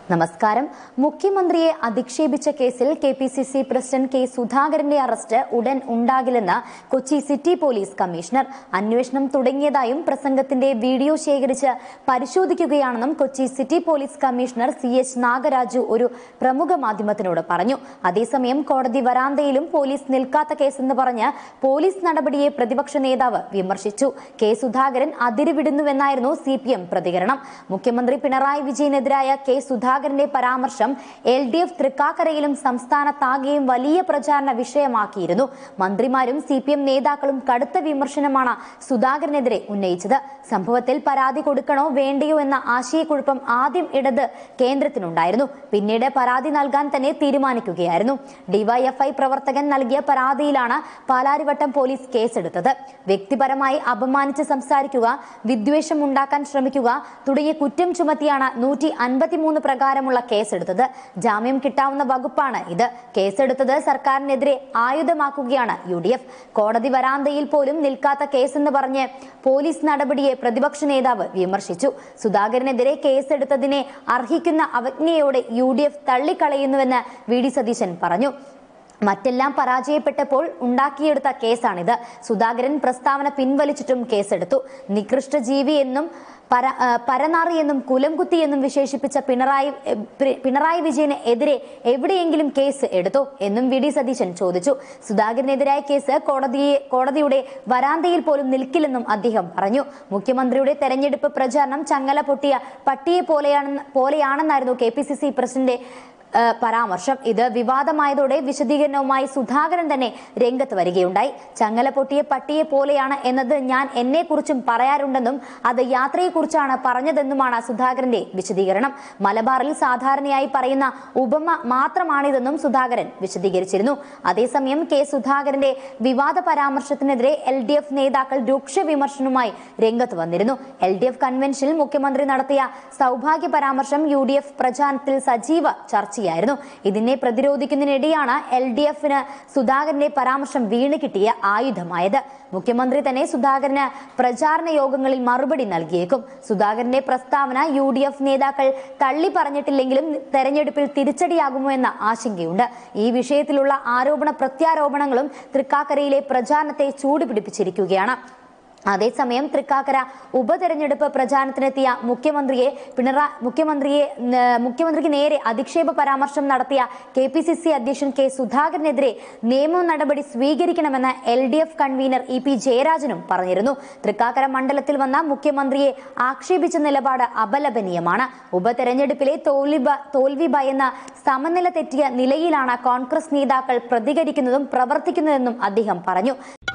നമസ്കാരം മുഖ്യമന്ത്രിയെ അധിക്ഷേപിച്ച കേസിൽ K P C C president K സുധാകരന്റെ അറസ്റ്റ് ഉടൻ ഉണ്ടാകില്ലെന്ന് കൊച്ചി സിറ്റി പോലീസ് കമ്മീഷണർ അന്വേഷണം തുടങ്ങിയതായും പ്രസംഗത്തിന്റെ വീഡിയോ ശേഖരിച്ച് പരിശോധിക്കുകയാണെന്നും Kochi city police commissioner C H Nagaraju ഒരു പ്രമുഖ മാധ്യമത്തിനോട് പറഞ്ഞു അതേസമയം കോടതി വരാന്തയിലും പോലീസ് നിൽക്കാത്ത കേസെന്ന് പറഞ്ഞ് പോലീസ് നടപടിയെ പ്രതിപക്ഷ നേതാവ് വിമർശിച്ചു കെ സുധാകരൻ അതിരുവിടുന്നുവെന്നായിരുന്നു സി പി എം പ്രതികരണം മുഖ്യമന്ത്രി പിണറായി വിജയനെതിരായ കെ സുധാകരന്റെ പരാമർശം എൽ ഡി എഫ് തൃക്കാക്കരയിലും സംസ്ഥാനത്താകെയും വലിയ പ്രചാരണ വിഷയമാക്കിയിരുന്നു മന്ത്രിമാരും സി പി എം നേതാക്കളും കടുത്ത വിമർശനമാണ് സുധാകരനെതിരെ ഉന്നയിച്ചത് സംഭവത്തിൽ പരാതി കൊടുക്കണോ വേണ്ടയോ എന്ന ആശയക്കുഴപ്പം ആദ്യം ഇടത് കേന്ദ്രത്തിനുണ്ടായിരുന്നു പിന്നീട് പരാതി നൽകാൻ തന്നെ തീരുമാനിക്കുകയായിരുന്നു ഡിവൈഎഫ്ഐ പ്രവർത്തകൻ നൽകിയ പരാതിയിലാണ് പാലാരിവട്ടം പോലീസ് കേസെടുത്തത് വ്യക്തിപരമായി അപമാനിച്ച് സംസാരിക്കുക വിദ്വേഷം ഉണ്ടാക്കാൻ ശ്രമിക്കുക തുടങ്ങിയ കുറ്റം ചുമത്തിയാണ് നൂറ്റി അൻപത്തിമൂന്ന് പ്രകാരമുള്ള കേസെടുത്തത് ജാമ്യം കിട്ടാവുന്ന വകുപ്പാണ് ഇത് കേസെടുത്തത് സർക്കാരിനെതിരെ ആയുധമാക്കുകയാണ് യു ഡി എഫ് കോടതി വരാന്തയിൽ പോലും നിൽക്കാത്ത കേസെന്ന് പറഞ്ഞ് പോലീസ് നടപടിയെ പ്രതിപക്ഷ നേതാവ് വിമർശിച്ചു സുധാകരനെതിരെ കേസെടുത്തതിനെ അർഹിക്കുന്ന അവജ്ഞയോടെ യു ഡി എഫ് തള്ളിക്കളയുന്നുവെന്ന് വി ഡി സതീശൻ പറഞ്ഞു മറ്റെല്ലാം പരാജയപ്പെട്ടപ്പോൾ ഉണ്ടാക്കിയെടുത്ത കേസാണിത് സുധാകരൻ പ്രസ്താവന പിൻവലിച്ചിട്ടും കേസെടുത്തു നികൃഷ്ട ജീവി എന്നും പര ആ, പരനാറി എന്നും കുലംകുത്തി എന്നും വിശേഷിപ്പിച്ച പിണറായി എ, പി- പിണറായി വിജയന് എതിരെ എവിടെയെങ്കിലും കേസ് എടുത്തോ എന്നും വി ഡി സതീശൻ ചോദിച്ചു സുധാകരനെതിരായ കേസ് കോടതിയെ കോടതിയുടെ വരാന്തയിൽ പോലും നിൽക്കില്ലെന്നും അദ്ദേഹം പറഞ്ഞു മുഖ്യമന്ത്രിയുടെ തെരഞ്ഞെടുപ്പ് പ്രചാരണം ചങ്ങല പൊട്ടിയ പട്ടിയെ പോലെയാണെന്ന് പോലെയാണെന്നായിരുന്നു K P C C president ആ, പരാമർശം ഇത് വിവാദമായതോടെ വിശദീകരണവുമായി സുധാകരൻ തന്നെ രംഗത്ത് വരികയുണ്ടായി ചങ്ങല പൊട്ടിയ പട്ടിയെ പോലെയാണ് എന്നത് ഞാൻ എന്നെ കുറിച്ചും പറയാറുണ്ടെന്നും അത് യാത്രയെക്കുറിച്ചാണ് പറഞ്ഞതെന്നുമാണ് സുധാകരന്റെ വിശദീകരണം മലബാറിൽ സാധാരണയായി പറയുന്ന ഉപമ മാത്രമാണിതെന്നും സുധാകരൻ വിശദീകരിച്ചിരുന്നു അതേസമയം കെ സുധാകരന്റെ വിവാദ പരാമർശത്തിനെതിരെ എൽ ഡി എഫ് നേതാക്കൾ രൂക്ഷ വിമർശനവുമായി രംഗത്ത് വന്നിരുന്നു എൽ ഡി എഫ് കൺവെൻഷനിൽ മുഖ്യമന്ത്രി നടത്തിയ സൗഭാഗ്യ പരാമർശം യു ഡി എഫ് പ്രചാരണത്തിൽ സജീവ ചർച്ചയായിരുന്നു ഇതിനെ പ്രതിരോധിക്കുന്നതിനിടെയാണ് എൽ ഡി എഫിന് സുധാകരന്റെ പരാമർശം വീണ് കിട്ടിയ ആയുധമായത് മുഖ്യമന്ത്രി തന്നെ സുധാകരന് പ്രചാരണ യോഗങ്ങളിൽ മറുപടി നൽകിയേക്കും സുധാകരന്റെ പ്രസ്താവന യു ഡി എഫ് നേതാക്കൾ തള്ളി പറഞ്ഞിട്ടില്ലെങ്കിലും തെരഞ്ഞെടുപ്പിൽ തിരിച്ചടിയാകുമോ എന്ന ആശങ്കയുണ്ട് ഈ വിഷയത്തിലുള്ള ആരോപണ പ്രത്യാരോപണങ്ങളും തൃക്കാക്കരയിലെ പ്രചാരണത്തെ ചൂടുപിടിപ്പിച്ചിരിക്കുകയാണ് അതേസമയം തൃക്കാക്കര ഉപതെരഞ്ഞെടുപ്പ് പ്രചാരണത്തിനെത്തിയ മുഖ്യമന്ത്രിയെ പിണറായി മുഖ്യമന്ത്രിയെ ന- മുഖ്യമന്ത്രിക്ക് നേരെ അധിക്ഷേപ പരാമർശം നടത്തിയ കെ പി സി സി അധ്യക്ഷൻ കെ സുധാകരനെതിരെ നിയമ നടപടി സ്വീകരിക്കണമെന്ന് L D F convener E P ജയരാജനും പറഞ്ഞിരുന്നു തൃക്കാക്കര മണ്ഡലത്തിൽ വന്ന മുഖ്യമന്ത്രിയെ ആക്ഷേപിച്ച നിലപാട് അപലപനീയമാണ് ഉപതെരഞ്ഞെടുപ്പിലെ തോൽവി ഭ- തോൽവി ഭയന്ന സമനില തെറ്റിയ നിലയിലാണ് കോൺഗ്രസ് നേതാക്കൾ പ്രതികരിക്കുന്നതും പ്രവർത്തിക്കുന്നതെന്നും അദ്ദേഹം പറഞ്ഞു